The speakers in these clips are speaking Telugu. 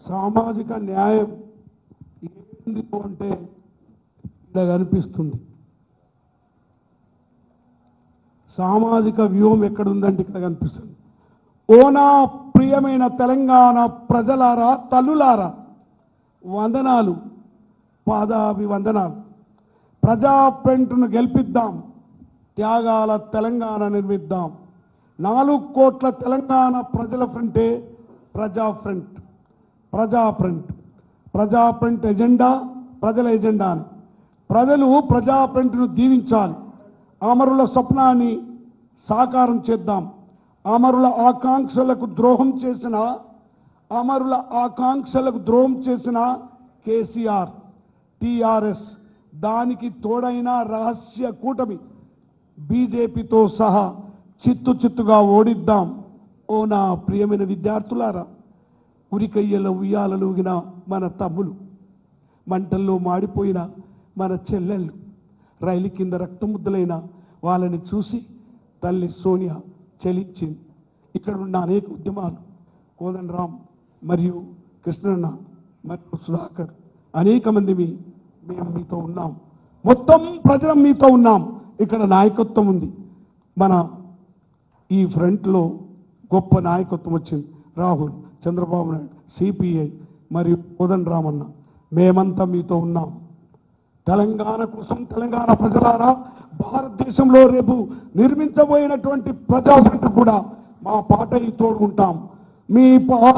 సామాజిక న్యాయం ఏంది అంటే ఇలా కనిపిస్తుంది సామాజిక వ్యూహం ఎక్కడుందంటే ఇక్కడ కనిపిస్తుంది ఓ నా ప్రియమైన తెలంగాణ ప్రజలారా తల్లులారా వందనాలు పాదాభివందనాలు ప్రజా ఫ్రంట్ను గెలిపిద్దాం త్యాగాల తెలంగాణ నిర్మిద్దాం నాలుగు కోట్ల తెలంగాణ ప్రజల ఫ్రంటే ప్రజా ఫ్రంట్ ప్రజా ఫ్రంట్ ప్రజా ఫ్రంట్ ఎజెండా ప్రజల ఎజెండా అని ప్రజలు ప్రజా ఫ్రంట్ను దీవించాలి అమరుల స్వప్నాన్ని సాకారం చేద్దాం అమరుల ఆకాంక్షలకు ద్రోహం చేసిన అమరుల ఆకాంక్షలకు ద్రోహం చేసిన కేసీఆర్ టిఆర్ఎస్ దానికి తోడైన రహస్య కూటమి బీజేపీతో సహా చిత్తు చిత్తుగా ఓడిద్దాం ఓ నా ప్రియమైన విద్యార్థులారా ఉరికయ్యల ఉయ్యాలలు ఊగిన మన తమ్ములు మంటల్లో మాడిపోయిన మన చెల్లెళ్ళు రైలు కింద రక్తముద్దలైన వాళ్ళని చూసి తల్లి సోనియా చలించింది ఇక్కడ ఉన్న అనేక ఉద్యమాలు కోదండరాం మరియు కృష్ణన్న మరియు సుధాకర్ అనేక మంది మీ మేము మీతో ఉన్నాం మొత్తం ప్రజలం మీతో ఉన్నాం ఇక్కడ నాయకత్వం ఉంది మన ఈ ఫ్రంట్లో గొప్ప నాయకత్వం వచ్చింది రాహుల్ చంద్రబాబు నాయుడు సిపిఐ మరియు కోదండ రామన్న మేమంతా మీతో ఉన్నాం తెలంగాణ కోసం తెలంగాణ ప్రజలారా భారతదేశంలో రేపు నిర్మించబోయినటువంటి ప్రజాఫ్రంట్ కూడా మా పాట తోడుకుంటాం మీ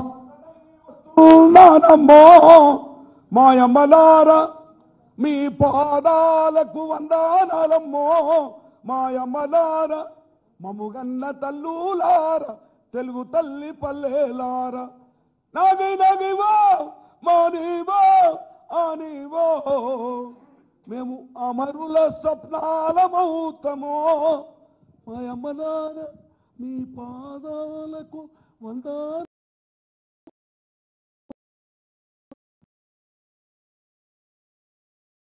పానమ్మో మాయమ్మలారా మీ పాదాలకు వందానాలమ్మో మాయమ్మలార మముగన్న తల్లులార తెలుగు తల్లి పల్లెలార నగి నగివో మానివో ఆనివో మేము అమరుల స్వప్నాలమవుతామో మాయమ్మలార మీ పాదాలకు వందా